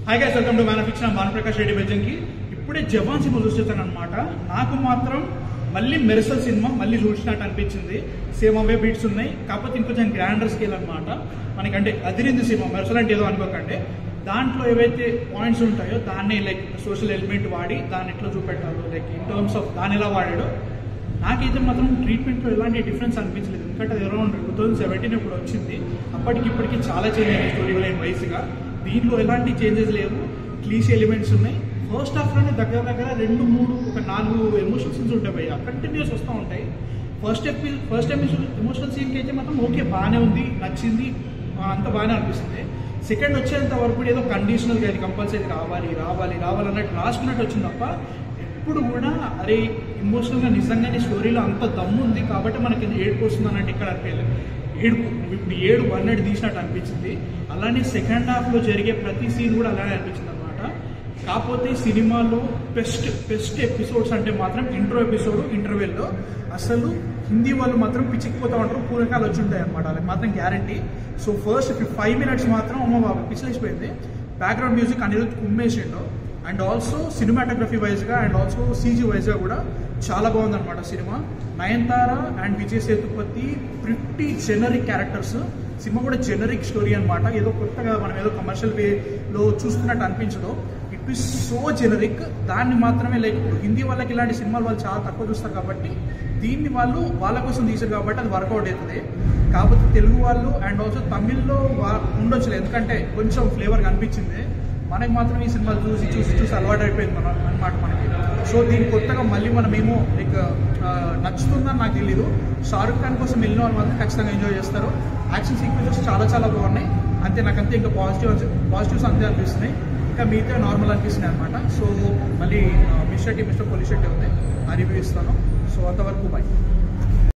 hi guys welcome to man of ఇచ్చిన భానుప్రకాష్ రెడ్డి బెజ్జంకి ఇప్పుడే జవాన్ cinema చూసేస్తాను అనమాట నాకు మాత్రం మళ్ళీ మెరసల్ సినిమా మళ్ళీ చూసినట్టు అనిపించింది సేమ్ అవే బీట్స్ ఉన్నాయి కాకపోతే ఇంకొంచెం గ్రాండర్ స్కేల్ అనమాట మనకంటే అదిరింది సినిమా మెరసల్ అంటే ఏదో అనుకోకండి దాంట్లో ఏవైతే పాయింట్స్ ఉంటాయో దాన్ని లైక్ సోషల్ ఎలిమెంట్ వాడి దాన్ని ఎట్లా చూపెట్టాలో లైక్ ఇన్ టర్మ్స్ ఆఫ్ దాన్ని ఎలా వాడాడో నాకైతే మాత్రం ట్రీట్మెంట్లో ఎలాంటి డిఫరెన్స్ అనిపించలేదు ఎందుకంటే అది అరౌండ్ టూ థౌజండ్ సెవెంటీన్ ఇప్పుడు వచ్చింది అప్పటికి ఇప్పటికి చాలా చేంజ్ అయింది స్టోరీ లైన్ వైస్గా దీంట్లో ఎలాంటి చేంజెస్ లేవు క్లీష్ ఎలిమెంట్స్ ఉన్నాయి ఫస్ట్ హాఫ్లోనే దగ్గర దగ్గర రెండు మూడు ఒక నాలుగు ఎమోషనల్ సీన్స్ ఉంటాయి భయ్య కంటిన్యూస్ వస్తూ ఉంటాయి ఫస్ట్ ఎపి ఫస్ట్ ఎపిసోడ్ ఎమోషనల్ సీన్కి అయితే మాత్రం ఓకే బాగానే ఉంది నచ్చింది ఆ, అంత బాగానే అనిపిస్తుంది సెకండ్ వచ్చేంత వరకు కూడా ఏదో కండిషనల్గా ఇది కంపల్సరీ రావాలి రావాలి రావాలి అన్నట్టు రాసుకున్నట్టు వచ్చింది తప్ప ఎప్పుడు కూడా అరే ఇమోషనల్గా నిజంగానే స్టోరీలో అంత దమ్ము ఉంది కాబట్టి మనకి ఏడుపు వస్తుంది అన్నట్టు ఇక్కడ అనిపించలేదు ఏడుపు ఇప్పుడు ఏడు అన్నట్టు తీసినట్టు అనిపించింది అలానే సెకండ్ హాఫ్లో జరిగే ప్రతి సీన్ కూడా అలానే అనిపించింది అనమాట కాకపోతే సినిమాలో బెస్ట్ బెస్ట్ ఎపిసోడ్స్ అంటే మాత్రం ఇంట్రో ఎపిసోడ్ ఇంటర్వెల్లో అసలు హిందీ వాళ్ళు మాత్రం పిచ్చికిపోతా ఉంటారు పూరకాలు వచ్చి ఉంటాయి అనమాట అది మాత్రం guarantee so first five minutes మాత్రం అమ్మ బాబు పిచ్చిలేసిపోయింది బ్యాక్గ్రౌండ్ మ్యూజిక్ అనిరుద్ కుమ్మేసిండు అండ్ ఆల్సో సినిమాటోగ్రఫీ వైజ్గా అండ్ ఆల్సో సీజీ వైజ్గా కూడా చాలా బాగుందన్నమాట cinema Nayanthara and Vijay Sethupathi pretty generic characters cinema కూడా జెనరిక్ స్టోరీ అనమాట ఏదో కొత్తగా మనం ఏదో కమర్షియల్ వేలో చూస్తున్నట్టు అనిపించదు ఇట్ ఈస్ సో జెనరిక్ దాన్ని మాత్రమే లైక్ ఇప్పుడు హిందీ వాళ్ళకి ఇలాంటి సినిమాలు వాళ్ళు చాలా తక్కువ చూస్తారు కాబట్టి దీన్ని వాళ్ళు వాళ్ళ కోసం తీసారు కాబట్టి అది వర్కౌట్ అవుతుంది కాకపోతే తెలుగు వాళ్ళు అండ్ ఆల్సో తమిళ్లో వా- ఉండొచ్చులే ఎందుకంటే కొంచెం ఫ్లేవర్ కనిపించింది మనకి మాత్రం ఈ సినిమాలు చూసి చూసి చూసి అలవాటు అయిపోయింది మన అనమాట మనకి సో దీన్ని కొత్తగా మళ్ళీ మనం ఏమో లైక్ నచ్చుతుందని నాకు తెలీదు షారుఖ్ ఖాన్ కోసం వెళ్ళిన వాళ్ళు మాత్రం ఖచ్చితంగా ఎంజాయ్ చేస్తారు యాక్షన్ సీక్వెన్సెస్ చాలా చాలా బాగున్నాయి అంతే నాకు అంతే ఇంకా పాజిటివ్ పాజిటివ్స్ అంతే అనిపిస్తున్నాయి ఇంకా మిగతా నార్మల్ అనిపిస్తున్నాయి అనమాట సో మళ్ళీ మిస్టర్ టీ మిస్టర్ పోలీస్ షెట్టి ఉంది ఆ రివ్యూ ఇస్తాను సో అంతవరకు బాయ్